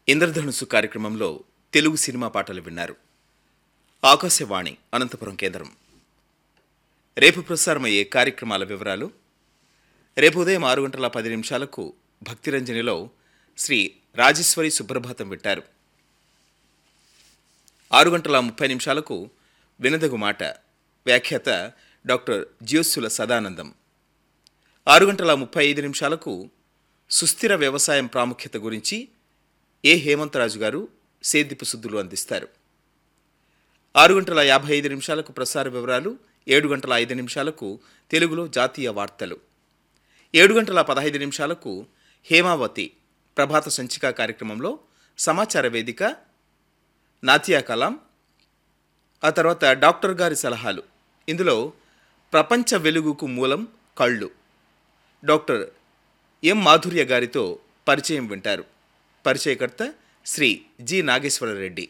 ఇంద్రధనుస్సు కార్యక్రమంలో తెలుగు సినిమా పాటలు విన్నారు ఆకాశవాణి అనంతపురం కేంద్రం రేపు ప్రసారమయ్యే కార్యక్రమాల వివరాలు రేపు ఉదయం ఆరు గంటల పది నిమిషాలకు భక్తిరంజనిలో శ్రీ రాజేశ్వరి సుప్రభాతం వింటారు ఆరు గంటల ముప్పై నిమిషాలకు వినదగు మాట వ్యాఖ్యాత డాక్టర్ జ్యోత్సుల సదానందం ఆరు గంటల ముప్పై ఐదు నిమిషాలకు సుస్థిర వ్యవసాయం ప్రాముఖ్యత గురించి ఏ హేమంతరాజు గారు సేద్యపు సుద్దులు అందిస్తారు ఆరు గంటల యాభై ఐదు నిమిషాలకు ప్రసార వివరాలు ఏడు గంటల ఐదు నిమిషాలకు తెలుగులో జాతీయ వార్తలు ఏడు గంటల పదహైదు నిమిషాలకు హేమావతి ప్రభాత సంచిక కార్యక్రమంలో సమాచార వేదిక నాతియా కలాం ఆ తర్వాత డాక్టర్ గారి సలహాలు ఇందులో ప్రపంచ వెలుగుకు మూలం కళ్ళు డాక్టర్ ఎం మాధుర్య గారితో పరిచయం వింటారు పరిచయకర్త శ్రీ జి నాగేశ్వరరెడ్డి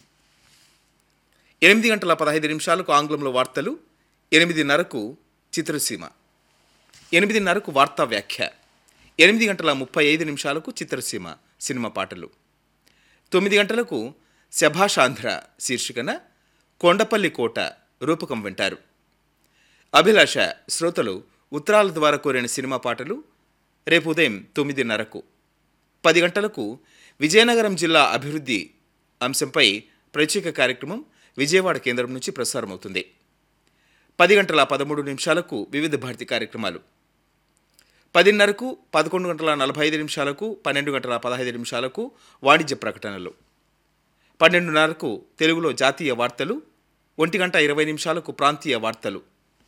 ఎనిమిది గంటల పదహైదు నిమిషాలకు ఆంగ్లంలో వార్తలు ఎనిమిదిన్నరకు చిత్రసీమ ఎనిమిదిన్నరకు వార్తా వ్యాఖ్య ఎనిమిది గంటల ముప్పై ఐదు నిమిషాలకు చిత్రసీమ సినిమా పాటలు తొమ్మిది గంటలకు శభాషాంధ్ర శీర్షికన కొండపల్లి కోట రూపకం వింటారు అభిలాష శ్రోతలు ఉత్తరాల ద్వారా కోరిన సినిమా పాటలు రేపు ఉదయం తొమ్మిదిన్నరకు పది గంటలకు విజయనగరం జిల్లా అభివృద్ధి అంశంపై ప్రత్యేక కార్యక్రమం విజయవాడ కేంద్రం నుంచి ప్రసారమవుతుంది పది గంటల పదమూడు నిమిషాలకు వివిధ భారతి కార్యక్రమాలు పదిన్నరకు పదకొండు గంటల నలభై ఐదు నిమిషాలకు పన్నెండు గంటల పదహైదు నిమిషాలకు వాణిజ్య ప్రకటనలు పన్నెండున్నరకు తెలుగులో జాతీయ వార్తలు ఒంటి గంట ఇరవై నిమిషాలకు ప్రాంతీయ వార్తలు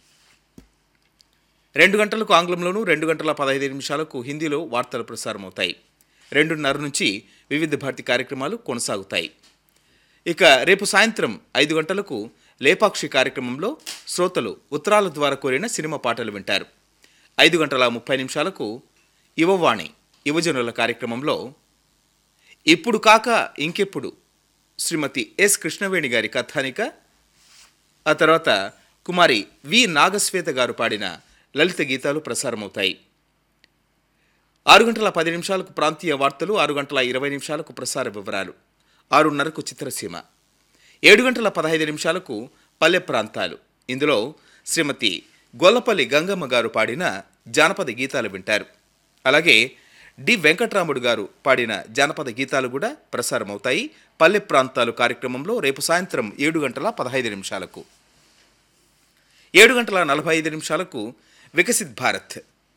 రెండు గంటలకు ఆంగ్లంలోనూ రెండు గంటల పదహైదు నిమిషాలకు హిందీలో వార్తలు ప్రసారమవుతాయి రెండున్నర నుంచి వివిధ భారతి కార్యక్రమాలు కొనసాగుతాయి ఇక రేపు సాయంత్రం ఐదు గంటలకు లేపాక్షి కార్యక్రమంలో శ్రోతలు ఉత్తరాల ద్వారా కోరిన సినిమా పాటలు వింటారు ఐదు గంటల ముప్పై నిమిషాలకు యువవాణి యువజనుల కార్యక్రమంలో ఇప్పుడు కాక ఇంకెప్పుడు శ్రీమతి ఎస్ కృష్ణవేణి గారి కథానిక ఆ తర్వాత కుమారి వి నాగశ్వేత గారు పాడిన లలిత గీతాలు ప్రసారమవుతాయి ఆరు గంటల పది నిమిషాలకు ప్రాంతీయ వార్తలు ఆరు గంటల ఇరవై నిమిషాలకు ప్రసార వివరాలు ఆరున్నరకు చిత్రసీమ ఏడు గంటల పదహైదు నిమిషాలకు పల్లె ప్రాంతాలు ఇందులో శ్రీమతి గొల్లపల్లి గంగమ్మ గారు పాడిన జానపద గీతాలు వింటారు అలాగే డి వెంకట్రాముడు గారు పాడిన జానపద గీతాలు కూడా ప్రసారమవుతాయి పల్లె ప్రాంతాలు కార్యక్రమంలో రేపు సాయంత్రం ఏడు గంటల పదహైదు నిమిషాలకు ఏడు గంటల నలభై ఐదు నిమిషాలకు వికసిత్ భారత్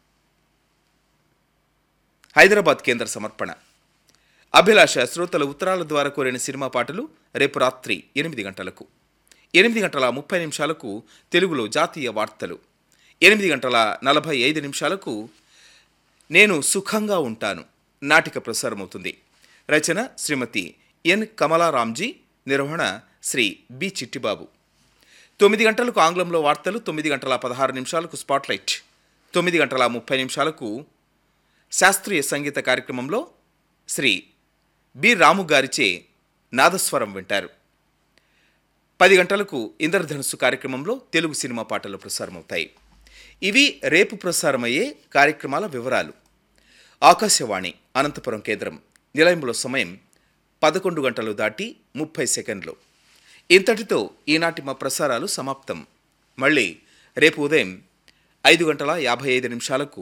హైదరాబాద్ కేంద్ర సమర్పణ అభిలాష శ్రోతల ఉత్తరాల ద్వారా కోరిన సినిమా పాటలు రేపు రాత్రి ఎనిమిది గంటలకు ఎనిమిది గంటల ముప్పై నిమిషాలకు తెలుగులో జాతీయ వార్తలు ఎనిమిది గంటల నలభై ఐదు నిమిషాలకు నేను సుఖంగా ఉంటాను నాటిక ప్రసారమవుతుంది రచన శ్రీమతి ఎన్ కమలారాంజీ నిర్వహణ శ్రీ బి చిట్టిబాబు తొమ్మిది గంటలకు ఆంగ్లంలో వార్తలు తొమ్మిది గంటల పదహారు నిమిషాలకు స్పాట్లైట్ తొమ్మిది గంటల ముప్పై నిమిషాలకు శాస్త్రీయ సంగీత కార్యక్రమంలో శ్రీ బి రాము గారిచే నాదస్వరం వింటారు పది గంటలకు ఇంద్రధనుస్సు కార్యక్రమంలో తెలుగు సినిమా పాటలు ప్రసారమవుతాయి ఇవి రేపు ప్రసారమయ్యే కార్యక్రమాల వివరాలు ఆకాశవాణి అనంతపురం కేంద్రం నిలయంలో సమయం పదకొండు గంటలు దాటి ముప్పై సెకండ్లు ఇంతటితో ఈనాటి మా ప్రసారాలు సమాప్తం మళ్ళీ రేపు ఉదయం ఐదు గంటల యాభై ఐదు నిమిషాలకు